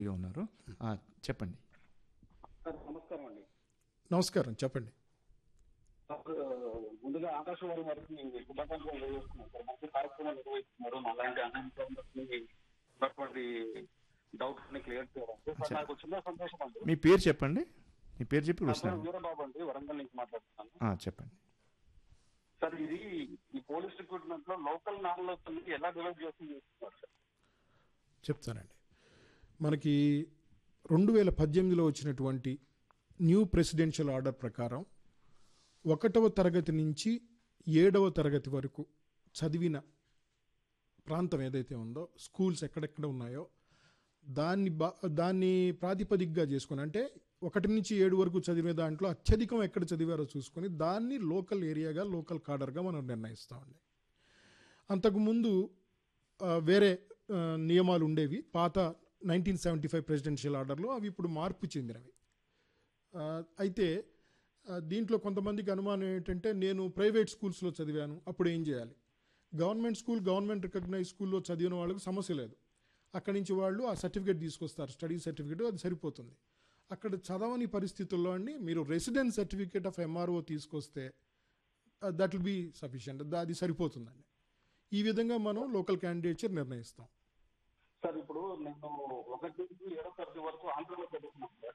ఇక ఉన్నారు ఆ, చెప్పండి సార్ నమస్కారం అండి నమస్కారం చెప్పండి సార్ ముందుగా ఆకాశవాణి వారికి శుభాకాంక్షలు తెలియజేస్తున్నాను సార్ మంచి కార్యక్రమాలు నిర్వహిస్తున్నారు అలాంటి అన్ఎంప్లాయ్మెంట్ ఉన్నటువంటి డౌట్స్ ని క్లియర్ చేయడానికి సార్ నాకు చిన్న సందేశం అండి మీ పేరు చెప్పండి మీ పేరు చెప్పి నా పేరు వస్తాను వీరబాబు అండి వరంగల్ నుంచి మాట్లాడుతున్నాను ఆ, చెప్పండి సార్ ఇది ఈ పోలీస్ రిక్రూట్మెంట్ లో లోకల్ నాలెడ్జ్ ఎలా డెవలప్ చేస్తుంది సార్ చెప్తానండి మనకి రెండు వేల పద్దెనిమిదిలో వచ్చినటువంటి న్యూ ప్రెసిడెన్షియల్ ఆర్డర్ ప్రకారం ఒకటవ తరగతి నుంచి ఏడవ తరగతి వరకు చదివిన ప్రాంతం ఏదైతే ఉందో స్కూల్స్ ఎక్కడెక్కడ ఉన్నాయో దాన్ని బా దాన్ని ప్రాతిపదికగా చేసుకొని అంటే ఒకటి నుంచి ఏడు వరకు చదివిన దాంట్లో అత్యధికం ఎక్కడ చదివారో చూసుకొని దాన్ని లోకల్ ఏరియాగా లోకల్ కార్డర్గా మనం నిర్ణయిస్తామండి అంతకుముందు ఆ, వేరే ఆ, నియమాలు ఉండేవి పాత నైన్టీన్ సెవెంటీ ఫైవ్ ప్రెసిడెన్షియల్ ఆర్డర్లో అవి ఇప్పుడు మార్పు చెందినవి ఆ, అయితే ఆ, దీంట్లో కొంతమందికి అనుమానం ఏంటంటే నేను ప్రైవేట్ స్కూల్స్లో చదివాను అప్పుడు ఏం చేయాలి గవర్నమెంట్ స్కూల్ గవర్నమెంట్ రికగ్నైజ్ స్కూల్లో చదివిన వాళ్ళకి సమస్య లేదు అక్కడి నుంచి వాళ్ళు ఆ సర్టిఫికేట్ తీసుకొస్తారు స్టడీ సర్టిఫికేట్ అది సరిపోతుంది అక్కడ చదవని పరిస్థితుల్లో అండి మీరు రెసిడెన్స్ సర్టిఫికేట్ ఆఫ్ ఎంఆర్ఓ తీసుకొస్తే దట్ విల్ బీ సఫిషియంట్ అది సరిపోతుందండి ఈ విధంగా మనం లోకల్ క్యాండిడేచర్ నిర్ణయిస్తాం సార్ ఇప్పుడు నేను ఒకటి నుంచి ఏడో తరగతి వరకు ఆంధ్రలో చదువుతున్నాను సార్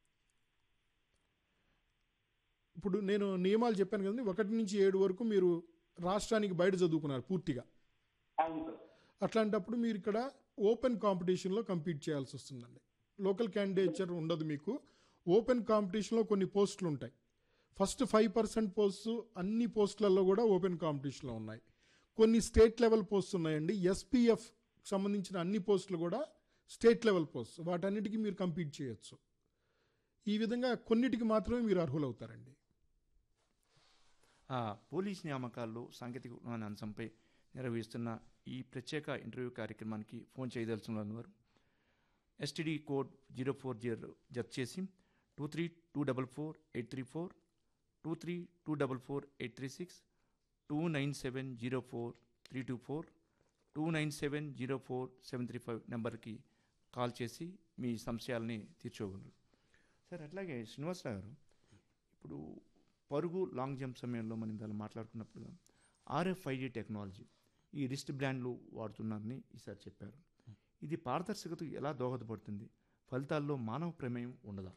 ఇప్పుడు నేను నియమాలు చెప్పాను కదండి ఒకటి నుంచి ఏడు వరకు మీరు రాష్ట్రానికి బయట చదువుకున్నారు పూర్తిగా అవును సార్ అట్లాంటప్పుడు మీరు ఇక్కడ ఓపెన్ కాంపిటీషన్లో కంపీట్ చేయాల్సి వస్తుందండి లోకల్ క్యాండిడేచర్ ఉండదు మీకు ఓపెన్ కాంపిటీషన్లో కొన్ని పోస్టులు ఉంటాయి ఫస్ట్ ఫైవ్ పర్సెంట్ పోస్టు అన్ని పోస్టులలో కూడా ఓపెన్ కాంపిటీషన్లో ఉన్నాయి కొన్ని స్టేట్ లెవెల్ పోస్ట్ ఉన్నాయండి ఎస్పీఎఫ్ సంబంధించిన అన్ని పోస్టులు కూడా స్టేట్ లెవెల్ పోస్ట్ వాటన్నిటికీ మీరు కంపీట్ చేయొచ్చు ఈ విధంగా కొన్నిటికి మాత్రమే మీరు అర్హులవుతారండి ఆ, పోలీస్ నియామకాల్లో సాంకేతిక విజ్ఞాన అంశంపై నిర్వహిస్తున్న ఈ ప్రత్యేక ఇంటర్వ్యూ కార్యక్రమానికి ఫోన్ చేయదలుచున్న వారు S T D code zero four zero జత చేసి two three two double four eight three four two three two double four eight three six two nine seven zero four three two four two nine seven zero four seven three five నెంబర్కి call చేసి మీ సంశయాలని తీర్చోగలరు sir అట్లాగే శ్రీనివాసరావు గారు ఇప్పుడు పరుగు long jump సమయంలో మనం ఇందాక మాట్లాడుకున్నప్పుడు ఆర్ఎఫ్ఐడి టెక్నాలజీ ఈ రిస్ట్ బ్రాండ్లు వాడుతున్నారని ఈసారి చెప్పారు ఇది పారదర్శకతకు ఎలా దోహదపడుతుంది ఫలితాల్లో మానవ ప్రమేయం ఉండదా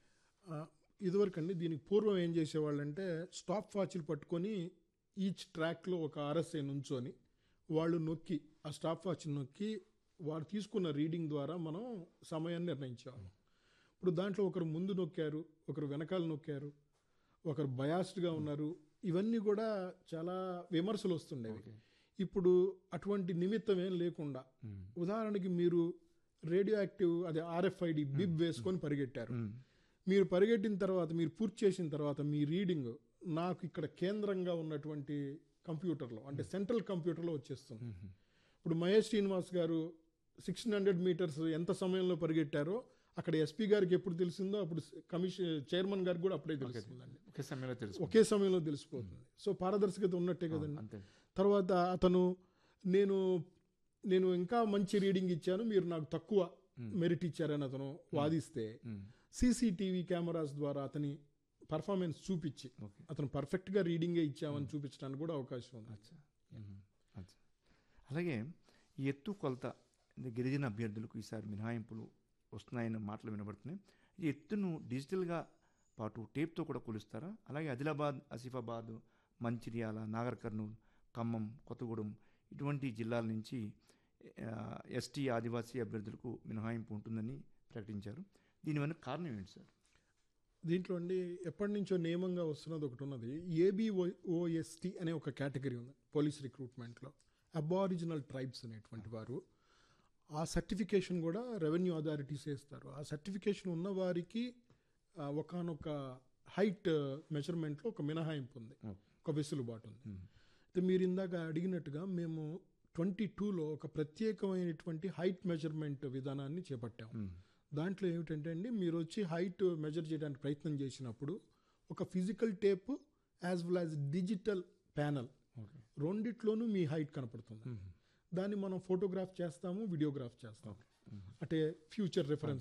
ఆ, ఇదివరకండి దీనికి పూర్వం ఏం చేసేవాళ్ళంటే స్టాప్ వాచ్లు పట్టుకొని ఈచ్ ట్రాక్లో ఒక ఆర్ఎస్ఐ నుంచొని వాళ్ళు నొక్కి ఆ స్టాప్ వాచ్ నొక్కి వారు తీసుకున్న రీడింగ్ ద్వారా మనం సమయాన్ని నిర్ణయించేవాళ్ళం ఇప్పుడు దాంట్లో ఒకరు ముందు నొక్కారు ఒకరు వెనకాల నొక్కారు ఒకరు బయాస్డ్గా ఉన్నారు ఇవన్నీ కూడా చాలా విమర్శలు వస్తుండేవి ఇప్పుడు అటువంటి నిమిత్తం ఏం లేకుండా ఉదాహరణకి మీరు రేడియో యాక్టివ్ అదే ఆర్ఎఫ్ఐడి బిబ్ వేసుకొని పరిగెట్టారు మీరు పరిగెట్టిన తర్వాత మీరు పూర్తి చేసిన తర్వాత మీ రీడింగ్ నాకు ఇక్కడ కేంద్రంగా ఉన్నటువంటి కంప్యూటర్లో అంటే సెంట్రల్ కంప్యూటర్లో వచ్చేస్తుంది ఇప్పుడు మహేష్ శ్రీనివాస్ గారు సిక్స్టీన్ హండ్రెడ్ మీటర్స్ ఎంత సమయంలో పరిగెట్టారో అక్కడ ఎస్పీ గారికి ఎప్పుడు తెలిసిందో అప్పుడు కమిషన్ చైర్మన్ గారికి కూడా అప్పుడే తెలుస్తుందండి ఒకే సమయంలో తెలుసు ఒకే సమయంలో తెలిసిపోతుంది సో పారదర్శకత ఉన్నట్టే కదండి అంతే తర్వాత అతను నేను నేను ఇంకా మంచి రీడింగ్ ఇచ్చాను మీరు నాకు తక్కువ మెరిట్ ఇచ్చారని అతను వాదిస్తే సీసీటీవీ కెమెరాస్ ద్వారా అతని పర్ఫార్మెన్స్ చూపించి ఓకే అతను పర్ఫెక్ట్గా రీడింగే ఇచ్చామని చూపించడానికి కూడా అవకాశం ఉంది అచ్చా మ్మ్. అచ్చా అలాగే ఈ ఎత్తు కొలత అంటే గిరిజన అభ్యర్థులకు ఈసారి మినహాయింపులు వస్తున్నాయన్న మాటలు వినబడుతున్నాయి ఈ ఎత్తును డిజిటల్గా పాటు టేప్తో కూడా కొలుస్తారా అలాగే ఆదిలాబాద్ ఆసిఫాబాద్ మంచిర్యాల నాగర్ కర్నూలు ఖమ్మం కొత్తగూడెం ఇటువంటి జిల్లాల నుంచి ఎస్టీ ఆదివాసీ అభ్యర్థులకు మినహాయింపు ఉంటుందని ప్రకటించారు దీని వెనక కారణం ఏంటి సార్ దీంట్లో అండి ఎప్పటి నుంచో నియమంగా వస్తున్నది ఒకటి ఉన్నది ఏబిఓఎస్టి అనే ఒక కేటగిరీ ఉంది పోలీస్ రిక్రూట్మెంట్లో అబారిజినల్ ట్రైబ్స్ అనేటువంటి వారు ఆ సర్టిఫికేషన్ కూడా రెవెన్యూ అథారిటీస్ ఇస్తారు ఆ సర్టిఫికేషన్ ఉన్న వారికి ఒకనొక హైట్ మెజర్మెంట్లో ఒక మినహాయింపు ఉంది ఒక వెసులుబాటు ఉంది అయితే మీరు ఇందాక అడిగినట్టుగా మేము ట్వంటీ టూలో ఒక ప్రత్యేకమైనటువంటి హైట్ మెజర్మెంట్ విధానాన్ని చేపట్టాము దాంట్లో ఏమిటంటే అండి మీరు వచ్చి హైట్ మెజర్ చేయడానికి ప్రయత్నం చేసినప్పుడు ఒక physical tape as well as digital panel okay రెండిట్లోనూ మీ హైట్ కనపడుతుంది దాన్ని మనం ఫోటోగ్రాఫ్ చేస్తాము వీడియోగ్రాఫ్ చేస్తాము అంటే ఫ్యూచర్ రిఫరెన్స్